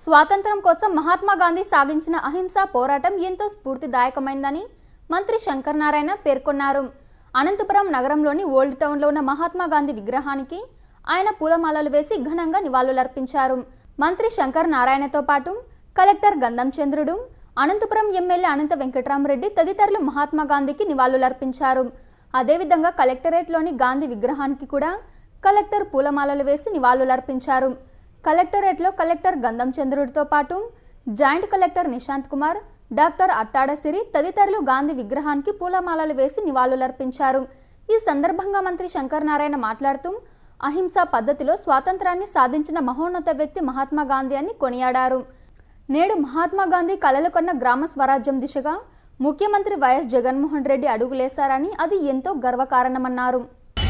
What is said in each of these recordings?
స్వాతంత్రం కోసం మహాత్మా గాంధీ సాగించిన అహింసా పోరాటం ఎంతో స్ఫూర్తిదాయకమైందని మంత్రి శంకర్ నారాయణ పేర్కొన్నారు అనంతపురం నగరంలోని ఓల్డ్ టౌన్లో ఉన్న మహాత్మా గాంధీ విగ్రహానికి ఆయన పూలమాలలు వేసి ఘనంగా నివాళులర్పించారు మంత్రి శంకర్ నారాయణతో పాటు కలెక్టర్ గంధం చంద్రుడు అనంతపురం ఎమ్మెల్యే అనంత వెంకట్రామరెడ్డి తదితరులు మహాత్మా గాంధీకి నివాళులర్పించారు అదేవిధంగా కలెక్టరేట్లోని గాంధీ విగ్రహానికి కూడా కలెక్టర్ పూలమాలలు వేసి నివాళులర్పించారు కలెక్టరేట్లో కలెక్టర్ గంధం చంద్రుడితో పాటు joint collector Nishant Kumar doctor Attadasiri తదితరులు గాంధీ విగ్రహానికి పూలమాలలు వేసి నివాళులర్పించారు ఈ సందర్భంగా మంత్రి శంకర్ నారాయణ మాట్లాడుతూ అహింసా పద్ధతిలో స్వాతంత్రాన్ని సాధించిన మహోన్నత వ్యక్తి మహాత్మా గాంధీ అని కొనియాడారు నేడు మహాత్మా గాంధీ కలలు కన్న గ్రామ స్వరాజ్యం దిశగా ముఖ్యమంత్రి వైఎస్ జగన్మోహన్ రెడ్డి అడుగులేశారని అది ఎంతో గర్వకారణమన్నారు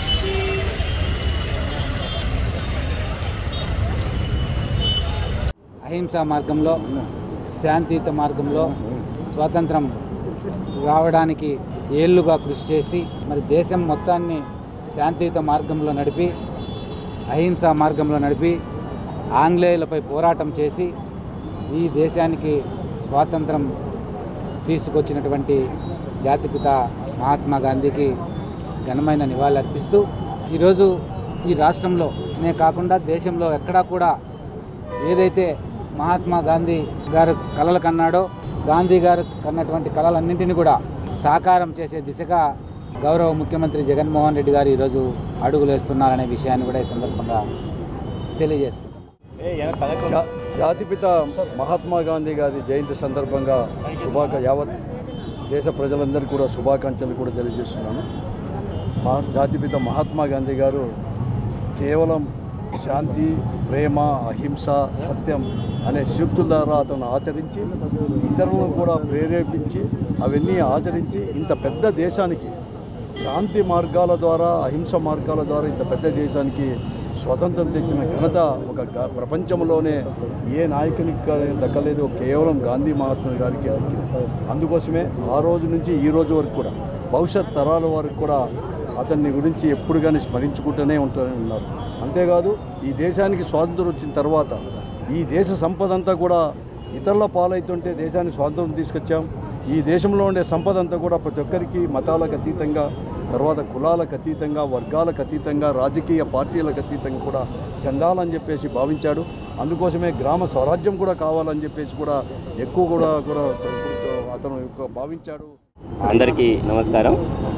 అహింసా మార్గంలో శాంతియుత మార్గంలో స్వాతంత్రం రావడానికి ఏళ్ళుగా కృషి చేసి మరి దేశం మొత్తాన్ని శాంతియుత మార్గంలో నడిపి అహింసా మార్గంలో నడిపి ఆంగ్లేయులపై పోరాటం చేసి ఈ దేశానికి స్వాతంత్రం తీసుకొచ్చినటువంటి జాతిపిత మహాత్మా గాంధీకి ఘనమైన నివాళులర్పిస్తూ ఈరోజు ఈ రాష్ట్రంలోనే కాకుండా దేశంలో ఎక్కడా కూడా ఏదైతే మహాత్మా గాంధీ గారు కలలు కన్నాడో గాంధీ గారు కన్నటువంటి కళలన్నింటినీ కూడా సాకారం చేసే దిశగా గౌరవ ముఖ్యమంత్రి జగన్మోహన్ రెడ్డి గారు ఈరోజు అడుగులేస్తున్నారనే విషయాన్ని కూడా ఈ సందర్భంగా తెలియజేసుకుంటున్నాం జా- జాతిపిత మహాత్మా గాంధీ గారి జయంతి సందర్భంగా శుభాక యావత్ దేశ ప్రజలందరికీ కూడా శుభాకాంక్షలు కూడా తెలియజేస్తున్నాను మా జాతిపిత మహాత్మా గాంధీ గారు కేవలం శాంతి ప్రేమ అహింస సత్యం అనే సూక్తుల ద్వారా అతను ఆచరించి ఇతరులను కూడా ప్రేరేపించి అవన్నీ ఆచరించి ఇంత పెద్ద దేశానికి శాంతి మార్గాల ద్వారా అహింస మార్గాల ద్వారా ఇంత పెద్ద దేశానికి స్వతంత్రం తెచ్చిన ఘనత ఒక గ- ప్రపంచంలోనే ఏ నాయకునికి కా- దక్కలేదు కేవలం గాంధీ మహాత్మా గారికి దక్కింది అందుకోసమే ఆ రోజు నుంచి ఈ రోజు వరకు కూడా భవిష్యత్ తరాల వరకు కూడా అతన్ని గురించి ఎప్పుడు కానీ స్మరించుకుంటూనే ఉంటూనే ఉన్నారు అంతేకాదు ఈ దేశానికి స్వాతంత్రం వచ్చిన తర్వాత ఈ దేశ సంపద అంతా కూడా ఇతరుల పాలైతుంటే దేశానికి స్వాతంత్రం తీసుకొచ్చాం ఈ దేశంలో ఉండే సంపద అంతా కూడా ప్రతి ఒక్కరికి మతాలకు అతీతంగా తర్వాత కులాలకు అతీతంగా వర్గాలకు అతీతంగా రాజకీయ పార్టీలకు అతీతంగా కూడా చెందాలని చెప్పేసి భావించాడు అందుకోసమే గ్రామ స్వరాజ్యం కూడా కావాలని చెప్పేసి కూడా ఎక్కువ కూడా కూడా అతను ఎక్కువ భావించాడు అందరికీ నమస్కారం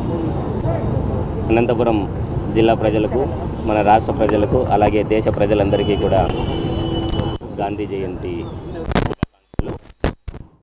అనంతపురం జిల్లా ప్రజలకు మన రాష్ట్ర ప్రజలకు అలాగే దేశ ప్రజలందరికీ కూడా గాంధీ జయంతి